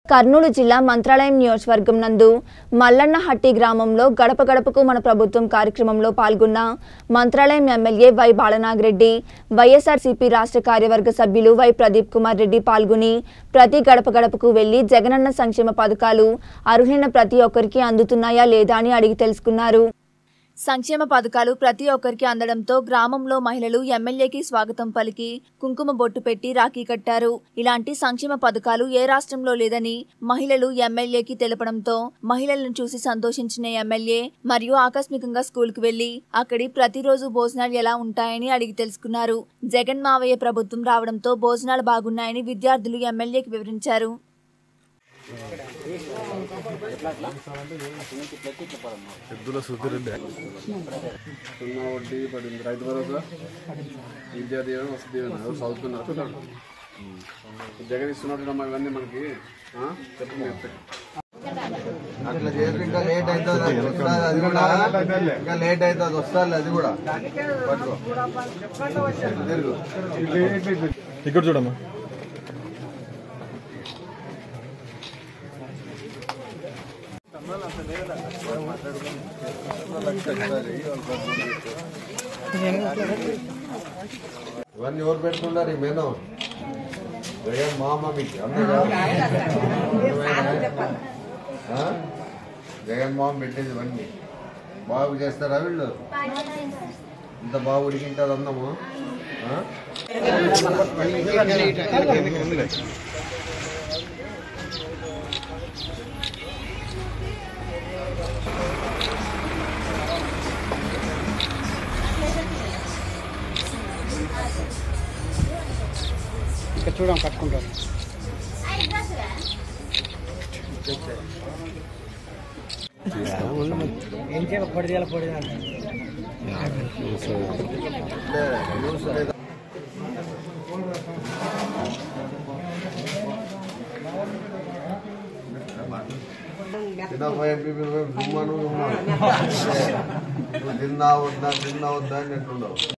కర్నూలు జిల్లా మంత్రాలయం నియోజకవర్గం నందు మల్లన్నహట్టి గ్రామంలో గడప గడపకు మన ప్రభుత్వం కార్యక్రమంలో పాల్గొన్న Mantralayam MLA Y Balanagireddy YSRCP రాష్ట్ర కార్యవర్గ సభ్యులు వై ప్రదీప్ కుమార్ రెడ్డి పాల్గొని ప్రతి గడప గడపకు వెళ్లి జగనన్న సంక్షేమ పథకాలు అర్హులైన ప్రతి ఒక్కరికి అందుతున్నాయా లేదా అని అడిగి తెలుసుకున్నారు సంక్షేమ పథకాలు ప్రతి ఒక్కరికి అందడంతో గ్రామంలో మహిళలు ఎమ్మెల్యేకి స్వాగతం పలికి కుంకుమ బొట్టు పెట్టి రాఖీ కట్టారు ఇలాంటి సంక్షేమ పథకాలు ఏ రాష్ట్రంలో లేదని మహిళలు ఎమ్మెల్యేకి తెలపడంతో మహిళలను చూసి సంతోషించిన ఎమ్మెల్యే మరియు ఆకస్మికంగా స్కూల్కి వెళ్లి అక్కడి ప్రతిరోజు భోజనాలు ఎలా ఉంటాయని అడిగి తెలుసుకున్నారు జగన్ మావయ్య ప్రభుత్వం రావడంతో భోజనాలు బాగున్నాయని విద్యార్థులు ఎమ్మెల్యేకి వివరించారు ఎద్దుల సుధిరెడ్డి సున్నా వడ్డీ పడింది రైతు భరోసా విద్యా దీవెన వసతి దీవెన ఎవరు చదువుతున్నారు పిల్లలు జగన్ ఇస్తున్నట్టు అమ్మా ఇవన్నీ మనకి ఆ? చెప్పు మీరు చెప్పండి. అట్లా చేసి ఇంకా లేట్ అవుతుంది అది వస్తుంది అది కూడా ఇంకా లేట్ అవుతుంది వస్తుంది అది కూడా పట్టుకో తిరుగు ఇక్కడ చూడమ్మా ఇవన్నీ ఎవరు పెట్టుకున్నారు ఈ మెను జగన్ మామ మీకు అంతే కాదు ఆ? జగన్ మామ పెట్టేది ఇవన్నీ బాగు చేస్తారా వీళ్ళు ఇంత బాగా ఉడికింటారు అందము ఆ? అంటే న్యూస్ లేదా తినపోయే దుమ్మాను దుమ్మాను నువ్వు తిన్నా వద్దా తిన్నా వద్దా అని అంటుండవు